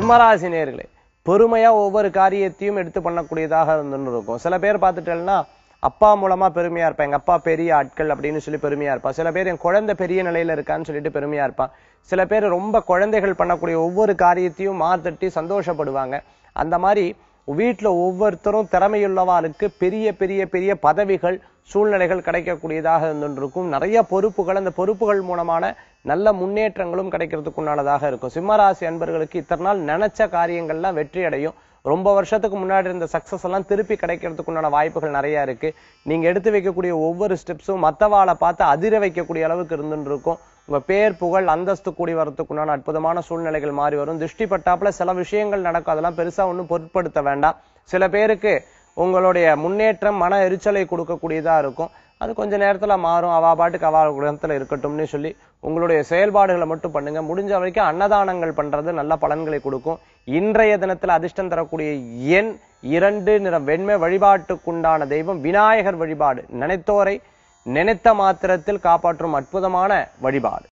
சிம்மராசி நேர்களே பொறுமையா ஒவ்வொரு காரியத்தையும் எடுத்து பண்ணக்கூடியதாக இருந்துன்னு இருக்கும் சில பேர் பார்த்துட்டேன்னா அப்பா மூலமா பெருமையா இருப்பேன் எங்க அப்பா பெரிய ஆட்கள் அப்படின்னு சொல்லி பெருமையா இருப்பான் சில பேர் என் குழந்தை பெரிய நிலையில இருக்கான்னு சொல்லிட்டு பெருமையா இருப்பான் சில பேர் ரொம்ப குழந்தைகள் பண்ணக்கூடிய ஒவ்வொரு காரியத்தையும் மாத்தட்டி சந்தோஷப்படுவாங்க அந்த மாதிரி வீட்டுல ஒவ்வொருத்தரும் திறமையுள்ளவாளுக்கு பெரிய பெரிய பெரிய பதவிகள் சூழ்நிலைகள் கிடைக்கக்கூடியதாக இருந்துருக்கும் நிறைய பொறுப்புகள் அந்த பொறுப்புகள் மூலமான நல்ல முன்னேற்றங்களும் கிடைக்கிறதுக்கு உண்டானதாக இருக்கும் சிம்மராசி அன்பர்களுக்கு இத்தனை நாள் நினைச்ச காரியங்கள்லாம் வெற்றி அடையும் ரொம்ப வருஷத்துக்கு முன்னாடி இருந்த சக்சஸ் எல்லாம் திருப்பி கிடைக்கிறதுக்கு உண்டான வாய்ப்புகள் நிறைய இருக்கு நீங்க எடுத்து வைக்கக்கூடிய ஒவ்வொரு ஸ்டெப்ஸும் மத்தவாளை பார்த்து அதிர வைக்கக்கூடிய அளவுக்கு இருந்துட்டு இருக்கும் உங்க பேர் புகழ் அந்தஸ்து கூடி வரதுக்குண்டான அற்புதமான சூழ்நிலைகள் மாறி வரும் திருஷ்டி பட்டாப்புல சில விஷயங்கள் நடக்கும் அதெல்லாம் பெருசா ஒண்ணும் பொருட்படுத்த வேண்டாம் சில பேருக்கு உங்களுடைய முன்னேற்றம் மன எரிச்சலை கொடுக்கக்கூடியதா இருக்கும் அது கொஞ்ச நேரத்துல மாறும் அவா பாட்டுக்கு அவா குணத்துல இருக்கட்டும்னு சொல்லி உங்களுடைய செயல்பாடுகளை மட்டும் பண்ணுங்க முடிஞ்ச வரைக்கும் அன்னதானங்கள் பண்றது நல்ல பலன்களை கொடுக்கும் இன்றைய தினத்துல அதிர்ஷ்டம் தரக்கூடிய எண் இரண்டு நிற வெண்மை வழிபாட்டுக்குண்டான தெய்வம் விநாயகர் வழிபாடு நினைத்தோரை நினைத்த மாத்திரத்தில் காப்பாற்றும் அற்புதமான வழிபாடு